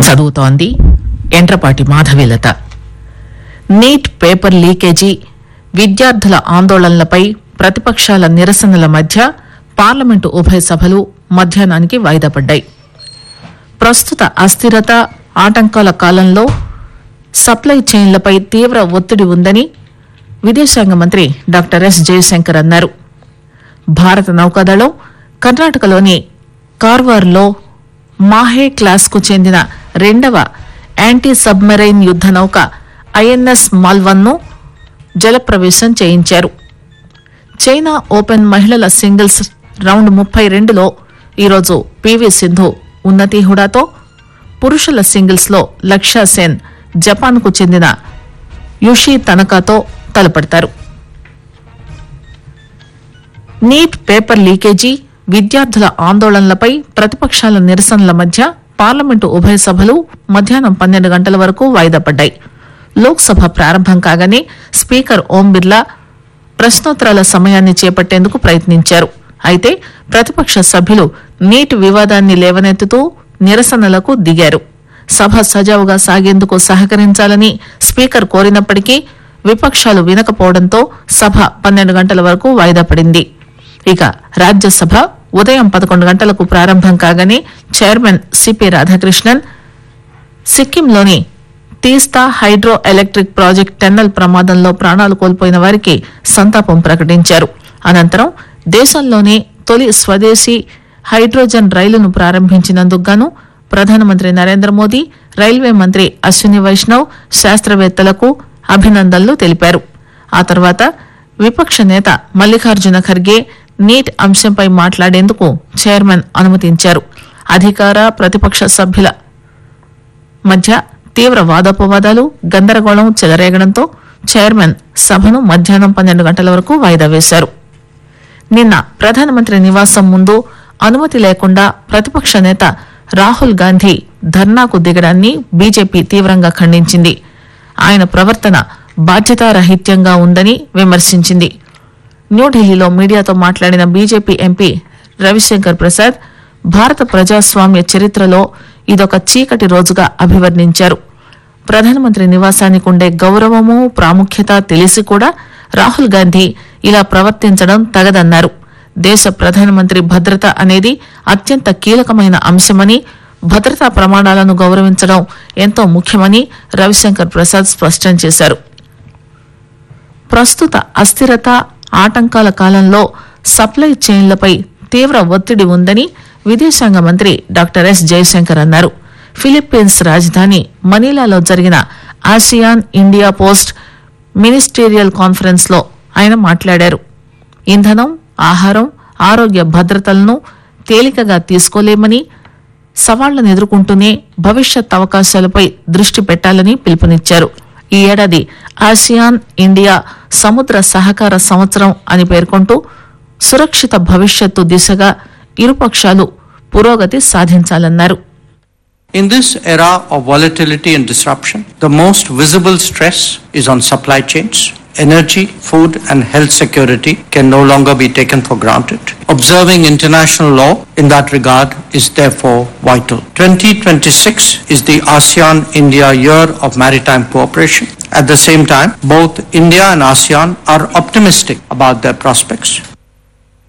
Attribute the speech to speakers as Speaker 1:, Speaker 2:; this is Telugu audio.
Speaker 1: చదువుతోంది ఎంట్రపాటి మాధవీలత నీట్ పేపర్ లీకేజీ విద్యార్థుల ఆందోళనలపై ప్రతిపక్షాల నిరసనల మధ్య పార్లమెంటు ఉభయ సభలు మధ్యాహ్నానికి వాయిదా పడ్డాయి ప్రస్తుత అస్థిరత ఆటంకాల కాలంలో సప్లై చైన్లపై తీవ్ర ఒత్తిడి ఉందని విదేశాంగ మంత్రి డాక్టర్ ఎస్ జయశంకర్ అన్నారు భారత నౌకాదళం కర్ణాటకలోని కార్వార్లో మాహే క్లాస్కు చెందిన రెండవ యాంటీ సబ్మెరైన్ యుద్ద నౌక ఐఎన్ఎస్ మాల్వన్ను జలప్రవేశం చేయించారు చైనా ఓపెన్ మహిళల సింగిల్స్ రౌండ్ ముప్పై రెండులో ఈరోజు పివి సింధు ఉన్నతి హుడాతో పురుషుల సింగిల్స్ లో లక్ష్య సేన్ జపాన్కు చెందిన యుషి తనకాతో తలపడతారు నీట్ పేపర్ లీకేజీ విద్యార్థుల ఆందోళనలపై ప్రతిపక్షాల నిరసనల మధ్య పార్లమెంటు ఉభయ సభలు మధ్యాహ్నం పన్నెండు గంటల వరకు వాయిదా పడ్డాయి లోక్సభ ప్రారంభం కాగానే స్పీకర్ ఓం బిర్లా ప్రశ్నోత్తరాల సమయాన్ని చేపట్టేందుకు ప్రయత్నించారు అయితే ప్రతిపక్ష సభ్యులు నీట్ వివాదాన్ని లేవనెత్తుతూ నిరసనలకు దిగారు సభ సజావుగా సాగేందుకు సహకరించాలని స్పీకర్ కోరినప్పటికీ విపక్షాలు వినకపోవడంతో సభ పన్నెండు గంటల వరకు వాయిదా పడింది ఇక రాజ్యసభ ఉదయం పదకొండు గంటలకు ప్రారంభం కాగానే చైర్మన్ సిపి రాధాకృష్ణన్ సిక్కింలోని తీస్తా హైడ్రో ఎలక్ట్రిక్ ప్రాజెక్ట్ టెన్నల్ ప్రమాదంలో ప్రాణాలు కోల్పోయిన వారికి సంతాపం ప్రకటించారు అనంతరం దేశంలోనే తొలి స్వదేశీ హైడ్రోజన్ రైలును ప్రారంభించినందుకు గాను ప్రధానమంత్రి నరేంద్ర మోదీ రైల్వే మంత్రి అశ్విని వైష్ణవ్ శాస్త్రవేత్తలకు అభినందనలు తెలిపారు ఆ తర్వాత విపక్ష నేత మల్లికార్జున ఖర్గే నీట్ అంశంపై మాట్లాడేందుకు చైర్మన్ అనుమతించారు అధికార ప్రతిపక్ష సభ్యుల మధ్య తీవ్ర వాదోపవాదాలు గందరగోళం చెలరేగడంతో చైర్మన్ సభను మధ్యాహ్నం పన్నెండు గంటల వరకు వాయిదా వేశారు నిన్న ప్రధానమంత్రి నివాసం ముందు అనుమతి లేకుండా ప్రతిపక్ష నేత రాహుల్ గాంధీ ధర్నాకు దిగడాన్ని బీజేపీ తీవ్రంగా ఖండించింది ఆయన ప్రవర్తన బాధ్యతారహిత్యంగా ఉందని విమర్శించింది న్యూఢిల్లీలో మీడియాతో మాట్లాడిన బీజేపీ ఎంపీ రవిశంకర్ ప్రసాద్ భారత ప్రజాస్వామ్య చరిత్రలో ఇదొక చీకటి రోజుగా అభివర్ణించారు ప్రధానమంత్రి నివాసానికి ఉండే గౌరవము ప్రాముఖ్యత తెలిసి కూడా రాహుల్ గాంధీ ఇలా ప్రవర్తించడం తగదన్నారు దేశ ప్రధానమంత్రి భద్రత అనేది అత్యంత కీలకమైన అంశమని భద్రతా ప్రమాణాలను గౌరవించడం ఎంతో ముఖ్యమని రవిశంకర్ ప్రసాద్ స్పష్టం చేశారు ప్రస్తుత అస్థిరత ఆటంకాల కాలంలో సప్లై చైన్లపై తీవ్ర ఒత్తిడి ఉందని విదేశాంగ మంత్రి డాక్టర్ ఎస్ జయశంకర్ అన్నారు ఫిలిప్పీన్స్ రాజధాని మనీలాలో జరిగిన ASEAN India post ministerial conference లో ఆయన మాట్లాడారు ఇంధనం ఆహారం ఆరోగ్య భద్రతలను తేలికగా తీసుకోలేమని సవాళ్లను ఎదుర్కొంటూనే భవిష్యత్ అవకాశాలపై దృష్టి పెట్టాలని పిలుపునిచ్చారు ఈ ఏడాది ఆసియాన్ ఇండియా సముద్ర సహకార సంవత్సరం అని పేర్కొంటూ సురక్షిత భవిష్యత్తు దిశగా ఇరుపక్షాలు పురోగతి సాధించాలన్నారు
Speaker 2: In this era of volatility and disruption, the most visible stress is on supply chains. Energy, food, and health security can no longer be taken for granted. Observing international law in that regard is therefore vital. 2026 is the ASEAN India Year of Maritime Cooperation. At the same time, both India and ASEAN are optimistic about their prospects.